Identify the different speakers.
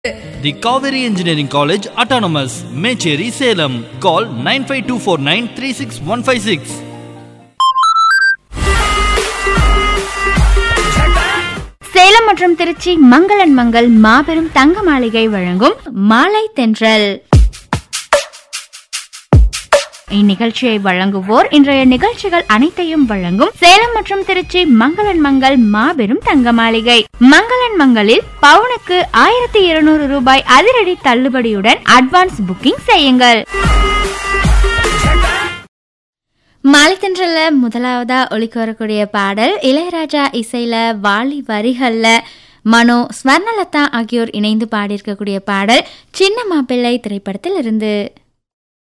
Speaker 1: The Kaveri Engineering College Autonomous, Mecheri, Salem. Call 95249 36156.
Speaker 2: Salem மற்றும் திருச்சி மங்களன் மங்கள் மாபெரும் தங்க மாளிகை வழங்கும் மாலை தென்றல் இந்நிகழ்ச்சியை வழங்குவோர் இன்றைய நிகழ்ச்சிகள் அனைத்தையும் வழங்கும் சேலம் மற்றும் திருச்சி மங்களன் மங்கள் மாபெரும் தங்க மாளிகை மங்களன் மங்களில் பவுனுக்கு ஆயிரத்தி இருநூறு ரூபாய் அதிரடி தள்ளுபடியுடன் அட்வான்ஸ் புக்கிங் செய்யுங்கள் மாலைத்தன்றல முதலாவதா ஒலிக்க வரக்கூடிய பாடல் இளையராஜா இசையில வாலி வரிகள்ல மனோ ஸ்வர்ணலதா ஆகியோர் இணைந்து பாடியிருக்கக்கூடிய பாடல் சின்ன மாப்பிள்ளை திரைப்படத்தில் இருந்து